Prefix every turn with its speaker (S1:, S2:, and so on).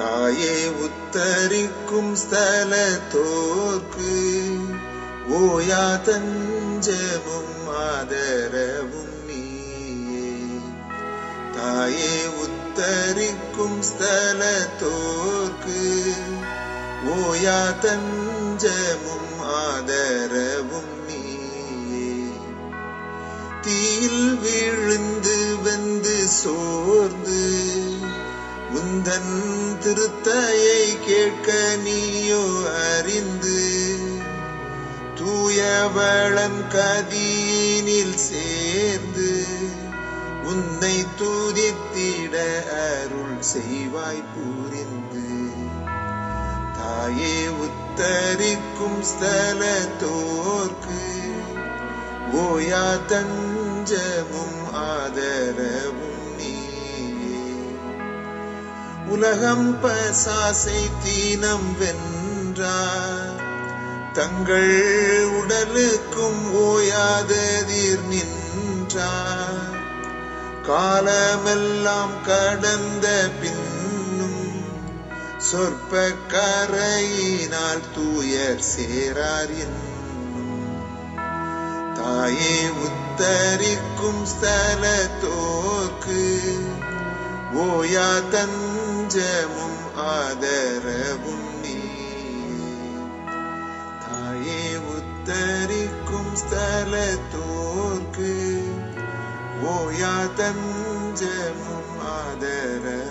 S1: தாயே உத்தரிக்கும் ஸ்தலத்தோர்க்கு ஓயா தஞ்சமும் ஆதரவும் நீயே தாயே உத்தரிக்கும் ஸ்தலத்தோர்க்கு ஓயா தஞ்சமும் ஆதரவும் நீயே தீயில் விழுந்து வெந்து சோர்ந்து உந்தன் திருத்தையை கேட்க நீயோ அறிந்து தூயவளம் கதியினில் சேர்ந்து உன்னை துதித்திட அருள் செய்வாய் புரிந்து தாயே உத்தரிக்கும் ஸ்தலத்தோர்க்கு ஓயா தஞ்சமும் ஆதரவும் நீயே உலகம் பசாசை தீனம் வென்றார் தங்கள் உடலுக்கும் ஓயாததிர் நின்றார் காலமெல்லாம் கடந்த பின்னும் சொற்ப கரையினால் தூயர் சேரார் என்னும் தாயே உத்தரிக்கும் ஸ்தலத்தோர்க்கு ஓயா தஞ்சமும் ஆதரவும் நீயே தாயே உத்தரிக்கும் ஸ்தலத்தோர்க்கு ஓயா தஞ்சமும் ஆதரவும்